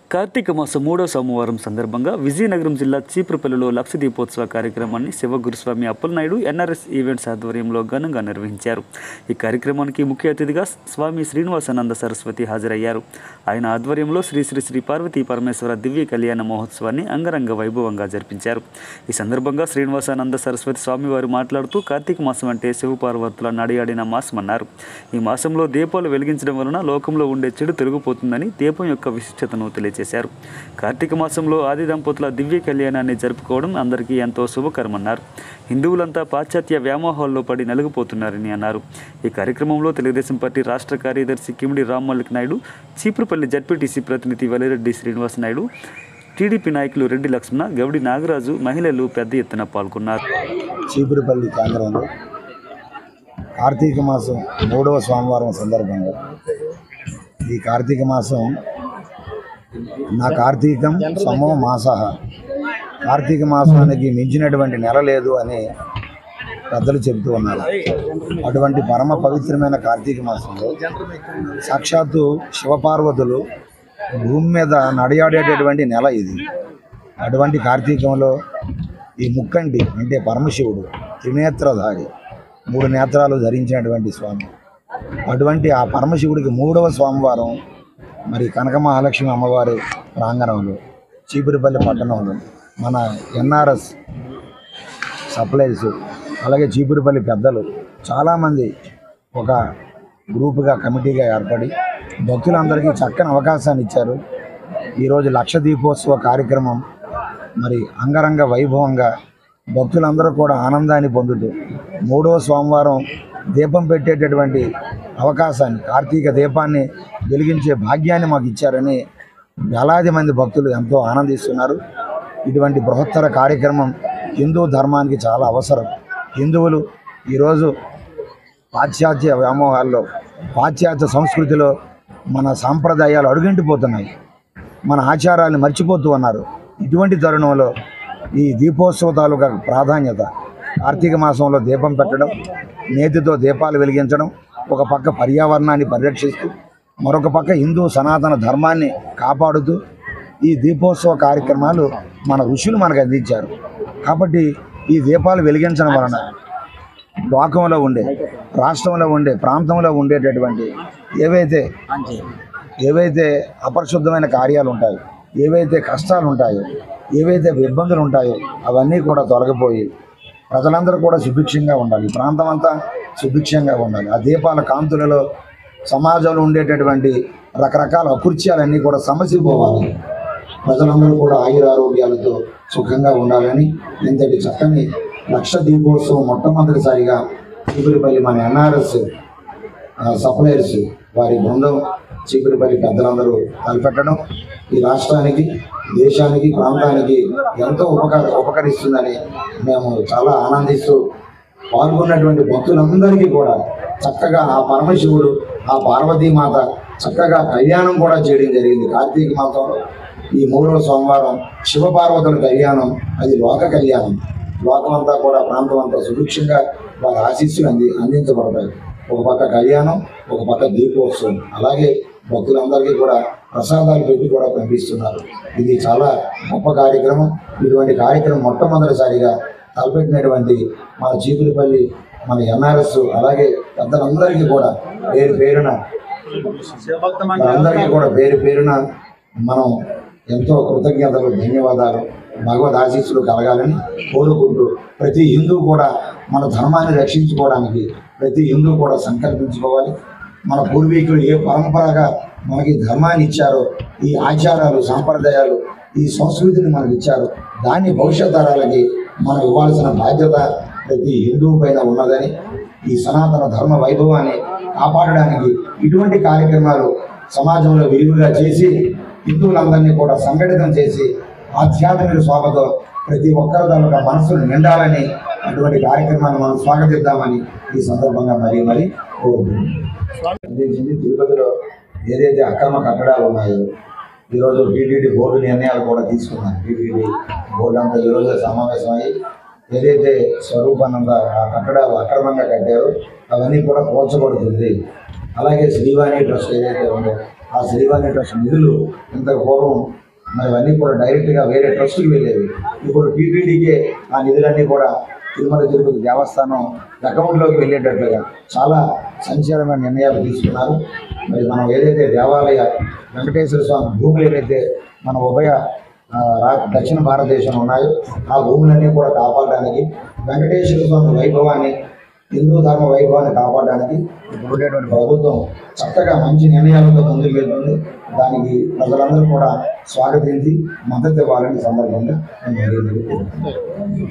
కార్తీక మాసం మూడో సోమవారం సందర్భంగా విజయనగరం జిల్లా చీపురుపల్లిలో లక్ష దీపోత్సవ కార్యక్రమాన్ని శివగురుస్వామి అప్పలనాయుడు ఎన్ఆర్ఎస్ ఈవెంట్స్ ఆధ్వర్యంలో ఘనంగా నిర్వహించారు ఈ కార్యక్రమానికి ముఖ్య అతిథిగా స్వామి శ్రీనివాసానంద సరస్వతి హాజరయ్యారు ఆయన ఆధ్వర్యంలో శ్రీ శ్రీ శ్రీ పార్వతీ పరమేశ్వర దివ్య కళ్యాణ మహోత్సవాన్ని అంగరంగ వైభవంగా జరిపించారు ఈ సందర్భంగా శ్రీనివాసానంద సరస్వతి స్వామివారు మాట్లాడుతూ కార్తీక మాసం అంటే శివపార్వతుల నడియాడిన మాసమన్నారు ఈ మాసంలో దీపాలు వెలిగించడం వలన లోకంలో ఉండే చెడు తొలగిపోతుందని దీపం యొక్క విశిష్టతను తెలియజేశారు కార్తీక మాసంలో ఆది దంపతుల దివ్య కళ్యాణాన్ని జరుపుకోవడం అందరికీ ఎంతో శుభకరమన్నారు హిందువులంతా పాశ్చాత్య వ్యామోహాల్లో పడి నలిగిపోతున్నారని అన్నారు ఈ కార్యక్రమంలో తెలుగుదేశం పార్టీ రాష్ట్ర కార్యదర్శి కిమిడి రామ్మల్లిక్ నాయుడు చీపురుపల్లి జడ్పీటీసీ ప్రతినిధి వలిరెడ్డి శ్రీనివాస్ నాయుడు టీడీపీ నాయకులు రెడ్డి లక్ష్మణ గౌడి నాగరాజు మహిళలు పెద్ద ఎత్తున పాల్గొన్నారు చీపురుపల్లి కేంద్రంలో కార్తీక మాసం మూడవ సోమవారం సందర్భంగా ఈ కార్తీక మాసం నా కార్తీకం సమో మాస కార్తీక మాసానికి మించినటువంటి నెల లేదు అని పెద్దలు చెబుతూ ఉన్నారు అటువంటి పరమ పవిత్రమైన కార్తీక మాసంలో సాక్షాత్తు శివపార్వతులు భూమి మీద నడియాడేటటువంటి నెల ఇది అటువంటి కార్తీకంలో ఈ ముక్కంటి అంటే పరమశివుడు త్రినేత్రధారి మూడు నేత్రాలు ధరించినటువంటి స్వామి అటువంటి ఆ పరమశివుడికి మూడవ సోమవారం మరి కనక మహాలక్ష్మి అమ్మవారి ప్రాంగణంలో చీపురుపల్లి పట్టణంలో మన ఎన్ఆర్ఎస్ సప్లైస్ అలాగే చీపురుపల్లి పెద్దలు చాలామంది ఒక గ్రూపుగా కమిటీగా ఏర్పడి భక్తులందరికీ చక్కని అవకాశాన్ని ఇచ్చారు ఈరోజు లక్ష దీపోత్సవ కార్యక్రమం మరి అంగరంగ వైభవంగా భక్తులందరూ కూడా ఆనందాన్ని పొందుతూ మూడవ సోమవారం దీపం పెట్టేటటువంటి అవకాశాన్ని కార్తీక దీపాన్ని వెలిగించే భాగ్యాన్ని మాకు ఇచ్చారని వేలాది మంది భక్తులు ఎంతో ఆనందిస్తున్నారు ఇటువంటి బృహత్తర కార్యక్రమం హిందూ ధర్మానికి చాలా అవసరం హిందువులు ఈరోజు పాశ్చాత్య వ్యామోహాల్లో పాశ్చాత్య సంస్కృతిలో మన సాంప్రదాయాలు అడుగంటిపోతున్నాయి మన ఆచారాలను మర్చిపోతూ ఉన్నారు ఇటువంటి తరుణంలో ఈ దీపోత్సవ తాలూకా ప్రాధాన్యత కార్తీక మాసంలో దీపం పెట్టడం నేతితో దీపాలు వెలిగించడం ఒక పక్క పర్యావరణాన్ని పరిరక్షిస్తూ మరొక పక్క హిందూ సనాతన ధర్మాన్ని కాపాడుతూ ఈ దీపోత్సవ కార్యక్రమాలు మన ఋషులు మనకు అందించారు కాబట్టి ఈ దీపాలు వెలిగించడం వలన లోకంలో ఉండే రాష్ట్రంలో ఉండే ప్రాంతంలో ఉండేటటువంటి ఏవైతే ఏవైతే అపరిశుద్ధమైన కార్యాలు ఉంటాయో ఏవైతే కష్టాలు ఉంటాయో ఏవైతే ఇబ్బందులు ఉంటాయో అవన్నీ కూడా తొలగిపోయి ప్రజలందరూ కూడా సుభిక్షంగా ఉండాలి ఈ ప్రాంతం అంతా సుభిక్షంగా ఉండాలి ఆ దీపాల కాంతులలో సమాజంలో ఉండేటటువంటి రకరకాల అకృత్యాలన్నీ కూడా సమసిపోవాలి ప్రజలందరూ కూడా ఆయురారోగ్యాలతో సుఖంగా ఉండాలని ఇంతటి చక్కని లక్ష దీపోత్సవం మొట్టమొదటిసారిగా చీపురిపల్లి మన ఎన్ఆర్ఎస్ సప్లయర్స్ వారి బృందం చీపురిపల్లి పెద్దలందరూ తలపెట్టడం ఈ రాష్ట్రానికి దేశానికి ప్రాంతానికి ఎంతో ఉపకార ఉపకరిస్తుందని మేము చాలా ఆనందిస్తూ పాల్గొన్నటువంటి భక్తులందరికీ కూడా చక్కగా ఆ పరమశివుడు ఆ పార్వతీమాత చక్కగా కళ్యాణం కూడా చేయడం జరిగింది కార్తీక మాసంలో ఈ మూడవ సోమవారం శివపార్వతుల కళ్యాణం అది లోక కళ్యాణం లోకమంతా కూడా ప్రాంతం అంతా సుభిక్షంగా వారి ఆశీస్సులు అంది అందించబడతాయి ఒక పక్క కళ్యాణం ఒక పక్క దీపోత్సవం అలాగే భక్తులందరికీ కూడా ప్రసాదాలు పెట్టి కూడా పంపిస్తున్నారు ఇది చాలా గొప్ప కార్యక్రమం ఇటువంటి కార్యక్రమం మొట్టమొదటిసారిగా తలపెట్టినటువంటి మన చీపురిపల్లి మన ఎన్ఆర్ఎస్ అలాగే పెద్దలందరికీ కూడా పేరు పేరున అందరికీ కూడా పేరు పేరున మనం ఎంతో కృతజ్ఞతలు ధన్యవాదాలు భగవద్ ఆశీస్సులు కలగాలని కోరుకుంటూ ప్రతి హిందూ కూడా మన ధర్మాన్ని రక్షించుకోవడానికి ప్రతి హిందూ కూడా సంకల్పించుకోవాలి మన పూర్వీకులు ఏ పరంపరగా మనకి ధర్మాన్ని ఇచ్చారో ఈ ఆచారాలు సాంప్రదాయాలు ఈ సంస్కృతిని మనకి ఇచ్చారో దాన్ని భవిష్యత్ తరాలకి మనం ఇవ్వాల్సిన బాధ్యత ప్రతి హిందువు పైన ఉన్నదని ఈ సనాతన ధర్మ వైభవాన్ని కాపాడడానికి ఇటువంటి కార్యక్రమాలు సమాజంలో విరివిగా చేసి హిందువులందరినీ కూడా సంఘటితం చేసి ఆధ్యాత్మిక శోభతో ప్రతి ఒక్కరి తాలూకా మనసును నిండాలని అటువంటి కార్యక్రమాన్ని మనం స్వాగతిద్దామని ఈ సందర్భంగా మరీ మరీ కోరుకుంటున్నాం ఉద్దేశించి తిరుపతిలో ఏదైతే అక్రమ కట్టడాలు ఉన్నాయో ఈరోజు టీటీడీ బోర్డు నిర్ణయాలు కూడా తీసుకున్నారు టీటీడీ బోర్డు అంతా ఈరోజు సమావేశమై ఏదైతే స్వరూపానంద ఆ కట్టడాలు అక్రమంగా కట్టారో అవన్నీ కూడా పోల్చబడుతుంది అలాగే శ్రీవాణి ట్రస్ట్ ఏదైతే ఉందో ఆ శ్రీవాణి ట్రస్ట్ నిధులు ఇంతకు పూర్వం మరి అవన్నీ కూడా డైరెక్ట్గా వేరే ట్రస్ట్కి వెళ్ళేవి ఇప్పుడు టీటీడీకే ఆ నిధులన్నీ కూడా తిరుమల తిరుపతి దేవస్థానం అకౌంట్లోకి వెళ్ళేటట్లుగా చాలా సంచలనమైన నిర్ణయాలు తీసుకున్నారు మరి మనం ఏదైతే దేవాలయ వెంకటేశ్వర స్వామి భూములు ఏవైతే మన ఉభయ ఆ, రా- దక్షిణ భారతదేశంలో ఉన్నాయో ఆ భూములన్నీ కూడా కాపాడడానికి వెంకటేశ్వర స్వామి వైభవాన్ని హిందూ ధర్మ వైభవాన్ని కాపాడడానికి ఇప్పుడు ఉండేటువంటి ప్రభుత్వం చక్కగా మంచి నిర్ణయాలతో ముందుకు వెళ్తుంది దానికి ప్రజలందరూ కూడా స్వాగతించి మద్దతు ఇవ్వాలని ఈ సందర్భంగా నేను మరీ మరీ కోరుతున్నాను.